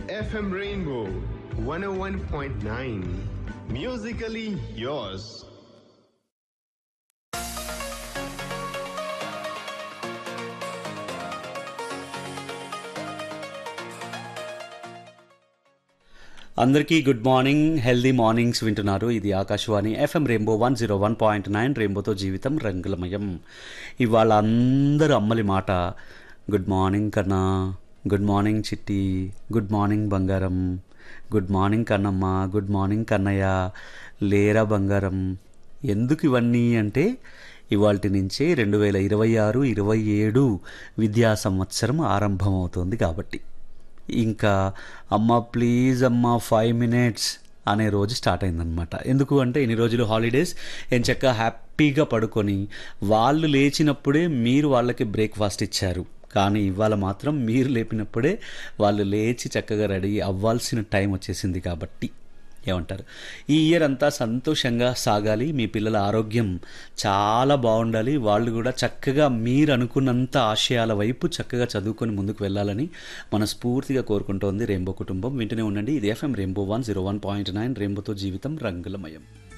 FM Rainbow 101.9. Musically yours. అందరికీ good morning healthy mornings వింటున్నారు ఇది Akashvani FM rainbow one zero one point nine రెయిన్బోతో జీవితం రంగులమయం ఇవాళ అందరు అమ్మలి మాట గుడ్ మార్నింగ్ కన్నా గుడ్ మార్నింగ్ చిట్టి గుడ్ మార్నింగ్ బంగారం గుడ్ మార్నింగ్ కన్నమ్మ గుడ్ మార్నింగ్ కన్నయ్య లేరా బంగారం ఎందుకు ఇవన్నీ అంటే ఇవాల్టి నుంచే రెండు వేల ఇరవై ఆరు ఇరవై ఏడు విద్యా సంవత్సరం ఆరంభమవుతోంది కాబట్టి ఇంకా అమ్మ ప్లీజ్ అమ్మ ఫైవ్ మినిట్స్ అనే రోజు స్టార్ట్ అయిందనమాట ఎందుకు అంటే ఇన్ని రోజులు హాలిడేస్ ఎంచక్క హ్యాపీగా పడుకొని వాళ్ళు లేచినప్పుడే మీరు వాళ్ళకి బ్రేక్ఫాస్ట్ ఇచ్చారు కానీ ఇవాళ మాత్రం మీరు లేపినప్పుడే వాళ్ళు లేచి చక్కగా రెడీ అవ్వాల్సిన టైం వచ్చేసింది కాబట్టి ఏమంటారు ఈ ఇయర్ అంతా సంతోషంగా సాగాలి మీ పిల్లల ఆరోగ్యం చాలా బాగుండాలి వాళ్ళు కూడా చక్కగా మీరు అనుకున్నంత ఆశయాల వైపు చక్కగా చదువుకొని ముందుకు వెళ్ళాలని మనస్ఫూర్తిగా కోరుకుంటోంది రెయిన్బో కుటుంబం వింటూనే ఉండండి ఇది FM rainbow one zero one point nine రెయిన్బోతో జీవితం రంగులమయం